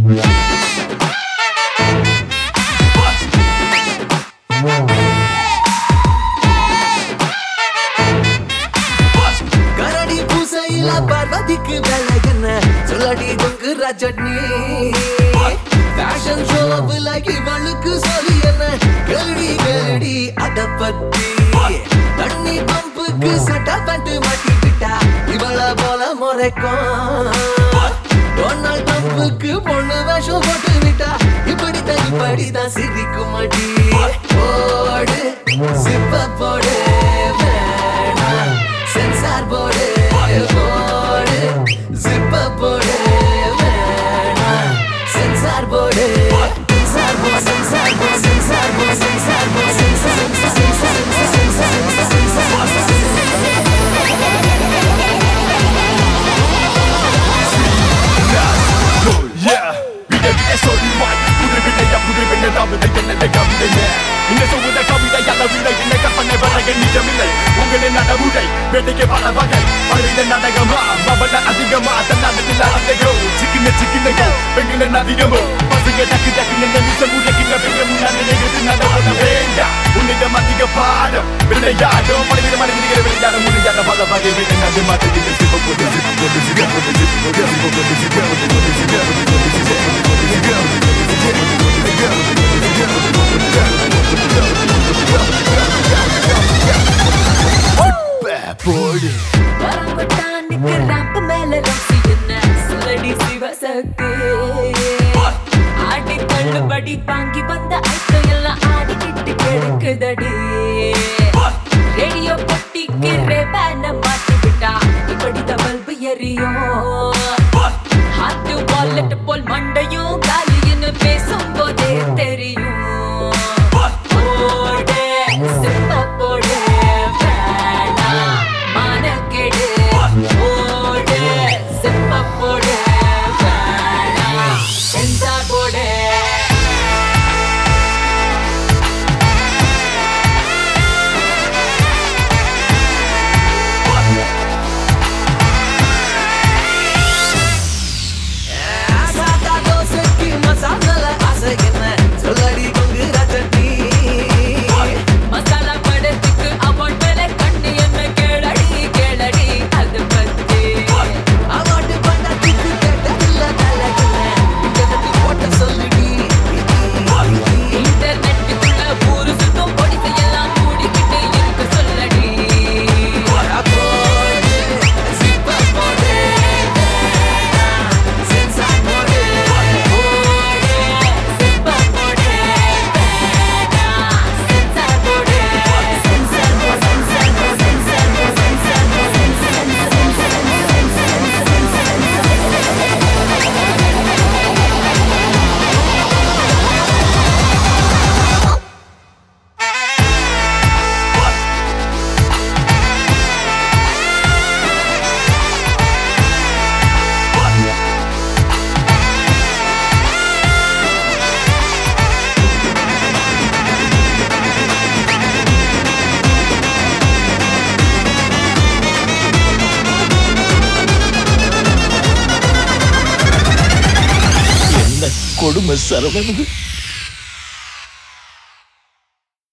கரடி பூசையில பார்வதிக்கு வேலை என்ன சொல்லடி தொங்கு ரஜட்னி ஃபேஷன் ஷோவில் இவளுக்கு சொல்லி என்ன கேள்வி கேள்வி அத பத்தி தண்ணி பம்புக்கு சட்டை பேண்ட் மாட்டிக்கிட்டா இவள போல முறைக்கும் டொனால்ட் ட்ரம்புக்கு பொண்ணு வேஷம் போட்டு விட்டா இப்படித்தான் இப்படிதான் சிரிக்கும் மாட்டி போடு சிப்ப போடு வேணாம் சென்சார் போடு போடு சிப்ப போடு வேணாம் சென்சார் போடு சென்சார் போ சென்சார் போ சென்சார் போ சென்சார் போ சென்சார் Yeah, விட விட சொல்வாய் புது விடையா புது விட தமிழை என்னதை கவிதையே இந்த சொல்வத கவிதையால விட என்ன கற்பனை வரைய நிஜமில்லை உங்களின் நடைமுறை வேட்டைக்கு பல வகை பலவித நாடகமா பபல அதிகமா தன்னாடத்தில் அழந்தையோ சிக்கின சிக்கினையோ பெண்களின் அதிகமோ பசுங்க டக்கு டக்குன்னு நிமிஷம் உலகின பெரிய முன்னாடி நிகழ்த்து நடவட வேண்டாம் உன்னிடம் அதிக பாடம் விளையாடும் பலவித மனிதர்களை விளையாட முடியாத பல வகை விட நடு மாட்டத்தில் சிவ போட்டு சிவ போட்டு சிவ போட்டு சிவ போட்டு சிவ போட்டு சிவ போட்டு சிவ போட்டு போடு வரம்பட்டானுக்கு ரேம்ப் மேல ரம்சி என்ன சொல்லடி சிவசக்தி ஆடி தள்ளுபடி வாங்கி வந்த ஐட்டம் எல்லாம் ஆடிக்கிட்டு கிடக்குதடி ரேடியோ பொட்டிக்கு ரேபேன மாட்டி விட்டா இப்படித்த பல்பு எரியும் ஹார்ட் வாலெட் போல் மண்டையும் காலின்னு பேசும் போதே தெரியும் போடு சிப்ப போடு வேணாம் மானக்கெடு போடு சிப்ப போடு வேணாம் சென்சார் போடு சாதா தோசைக்கு மசாலா ஆசை என்ன சொல்லடி தொங்கு ரஜட்னி மசாலா படத்துக்கு அவன் மேல கண்ணு என்ன கேளடி கேளடி அது பத்தி அவார்டு பண்ணதுக்கு கேட்டதில்ல தலையில இன்டர்நெட் போட்ட சொல்லுடி இன்டர்நெட்டுக்குள்ள ஊரு சுத்தம் பொடிசை எல்லாம் மூடிக்கிட்டு இருக்க சொல்லடி போடு சிப்ப போடு சென்சார் போடு போடு சிப்ப போடு வேணாம் சென்சார் போடு சென்சார் போ சென்சார் போ சென்சார் போ சென்சார் போ சென்சார் என்ன கொடுமை சரவணன்